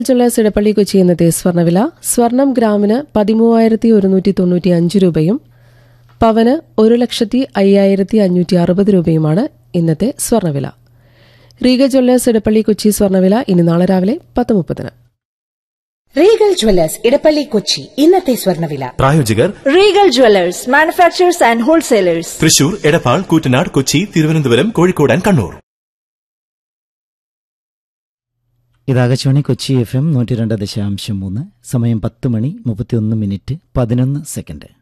Jewellers Edappally Kochi ഇന്നത്തെ സ്വർണ്ണവില സ്വർണം ഗ്രാമിന് പതിമൂവായിരത്തി ഒരുന്നൂറ്റി തൊണ്ണൂറ്റി അഞ്ച് രൂപയും പവന് ഒരു ലക്ഷത്തി അയ്യായിരത്തി അഞ്ഞൂറ്റി അറുപത് രൂപയുമാണ് ഇന്നത്തെ സ്വർണ്ണവില റീഗ ജ്വല്ലേഴ്സ് ഇടപ്പള്ളി കൊച്ചി സ്വർണ്ണവില ഇനി നാളെ രാവിലെ പത്ത് മുപ്പതിന് റീഗൽ ജ്വല്ലേഴ്സ് ഇടപ്പള്ളി കൊച്ചി ഇന്നത്തെ സ്വർണ്ണവില പ്രായോജകർ Regal Jewelers, manufacturers and wholesalers. Thrissur Edappal Koottanad Kochi Thiruvananthapuram Kozhikode and Kannur ഇത് ആകാശവാണി കൊച്ചി എഫ് എം നൂറ്റി രണ്ട് ദശാംശം മൂന്ന് സമയം പത്ത് മണി മുപ്പത്തിയൊന്ന് മിനിറ്റ് പതിനൊന്ന് സെക്കൻഡ്